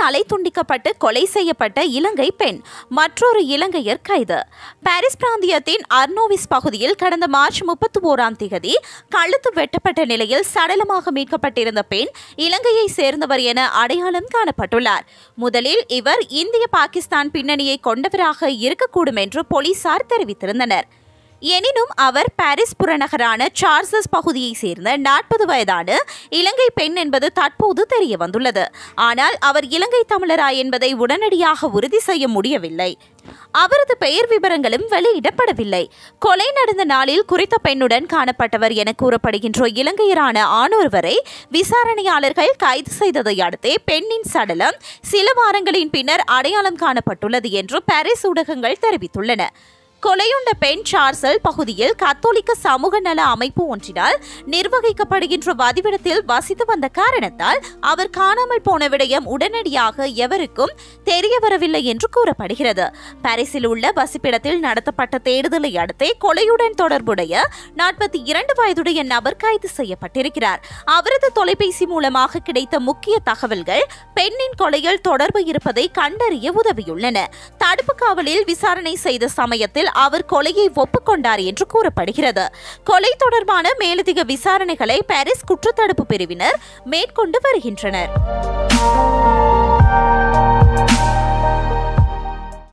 தலை துண்டிக்கப்பட்டு கொலை செய்யப்பட்ட இலங்கை பெண் மற்றொரு இலங்கையர் கைது பாரிஸ் பிராந்தியத்தின் அர்னோவிஸ் பகுதியில் கடந்த மார்ச் முப்பத்தி ஓராம் திகதி கழுத்து வெட்டப்பட்ட நிலையில் சடலமாக மீட்கப்பட்டிருந்த பெண் இலங்கையை சேர்ந்தவர் என அடையாளம் காணப்பட்டுள்ளார் முதலில் இவர் இந்திய பாகிஸ்தான் பின்னணியை கொண்டவராக இருக்கக்கூடும் என்று போலீசார் தெரிவித்திருந்தனர் எனினும் அவர் பாரிஸ் புறநகரான சார்சஸ் பகுதியைச் சேர்ந்த நாற்பது வயதான இலங்கை பெண் என்பது தற்போது தெரிய வந்துள்ளது ஆனால் அவர் இலங்கை தமிழரா என்பதை உடனடியாக உறுதி செய்ய முடியவில்லை அவரது பெயர் விவரங்களும் வெளியிடப்படவில்லை கொலை நடந்த நாளில் குறித்த பெண்ணுடன் காணப்பட்டவர் என கூறப்படுகின்ற இலங்கையரான ஆணொருவரை விசாரணையாளர்கள் கைது செய்ததை அடுத்தே பெண்ணின் சடலம் சில வாரங்களின் பின்னர் அடையாளம் காணப்பட்டுள்ளது என்று பாரிஸ் ஊடகங்கள் தெரிவித்துள்ளன கொலையுண்ட பெண் சார்சல் பகுதியில் கத்தோலிக்க சமூக நல அமைப்பு ஒன்றினால் நிர்வகிக்கப்படுகின்ற வதிவிடத்தில் வசித்து வந்த காரணத்தால் அவர் காணாமல் போன விடயம் உடனடியாக எவருக்கும் தெரிய வரவில்லை என்று கூறப்படுகிறது பாரிஸில் உள்ள வசிப்பிடத்தில் நடத்தப்பட்ட தேடுதலை அடுத்தே கொலையுடன் தொடர்புடைய நாற்பத்தி இரண்டு வயதுடைய நபர் கைது செய்யப்பட்டிருக்கிறார் அவரது தொலைபேசி மூலமாக கிடைத்த முக்கிய தகவல்கள் பெண்ணின் கொலையில் தொடர்பு இருப்பதை கண்டறிய உதவியுள்ளன தடுப்பு காவலில் விசாரணை செய்த சமயத்தில் அவர் கொலையை ஒப்புக்கொண்டார் என்று கூறப்படுகிறது கொலை தொடர்பான மேலதிக விசாரணைகளை பாரிஸ் குற்றத்தடுப்பு பிரிவினர் மேற்கொண்டு வருகின்றனர்